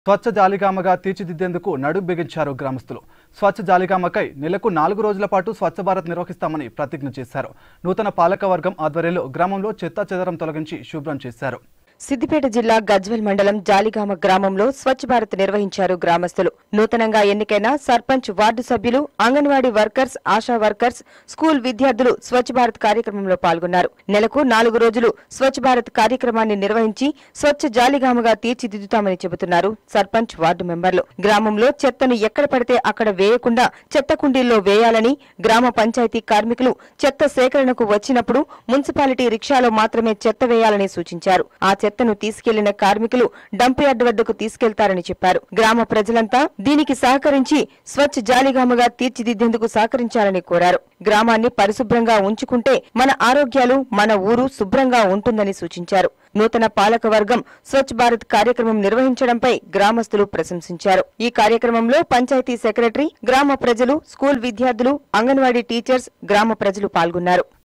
స్వచ్ఛ జాలిగామగా తీర్చిదిద్దేందుకు నడుం బిగించారు గ్రామస్తులు స్వచ్ఛ జాలిగామకై నెలకు నాలుగు రోజుల పాటు స్వచ్ఛ భారత్ నిర్వహిస్తామని ప్రతిజ్ఞ చేశారు నూతన పాలక వర్గం ఆధ్వర్యంలో గ్రామంలో చెత్తా చెదరం తొలగించి శుభ్రం చేశారు సిద్దిపేట జిల్లా గజ్వెల్ మండలం జాలిగామ గ్రామంలో స్వచ్ఛ భారత్ నిర్వహించారు గ్రామస్తులు నూతనంగా ఎన్నికైన సర్పంచ్ వార్డు సభ్యులు anganwadi workers ASHA workers school విద్యార్థులు స్వచ్ఛ భారత్ కార్యక్రమంలో పాల్గొన్నారు నెలకు నాలుగు రోజులు స్వచ్ఛ భారత్ కార్యక్రమాన్ని నిర్వహించి స్వచ్ఛ జాలిగామగా తీర్చిదిద్దుతామని చెబుతున్నారు సర్పంచ్ వార్డు మెంబర్లు గ్రామంలో చెత్తను ఎక్కడ పడితే అక్కడ వేయకుండా చెత్త కుండీల్లో వేయాలని గ్రామ పంచాయతీ కార్మికులు చెత్త సేకరణకు వచ్చినప్పుడు మున్సిపాలిటీ రిక్షాలో మాత్రమే చెత్త వేయాలని సూచించారు ఆ చెత్తను తీసుకెళ్లిన కార్మికులు డంప్ యార్డ్ వద్దకు తీసుకెళ్తారని చెప్పారు గ్రామ ప్రజలంతా దీనికి సహకరించి స్వచ్ఛ జాలిగామగా తీర్చిదిద్దేందుకు సహకరించాలని కోరారు గ్రామాన్ని పరిశుభ్రంగా ఉంచుకుంటే మన ఆరోగ్యాలు మన ఊరు శుభ్రంగా ఉంటుందని సూచించారు నూతన పాలక వర్గం స్వచ్ఛ భారత్ కార్యక్రమం నిర్వహించడంపై గ్రామస్తులు ప్రశంసించారు ఈ కార్యక్రమంలో పంచాయతీ సెక్రటరీ గ్రామ ప్రజలు స్కూల్ విద్యార్థులు అంగన్వాడీ టీచర్స్ గ్రామ ప్రజలు పాల్గొన్నారు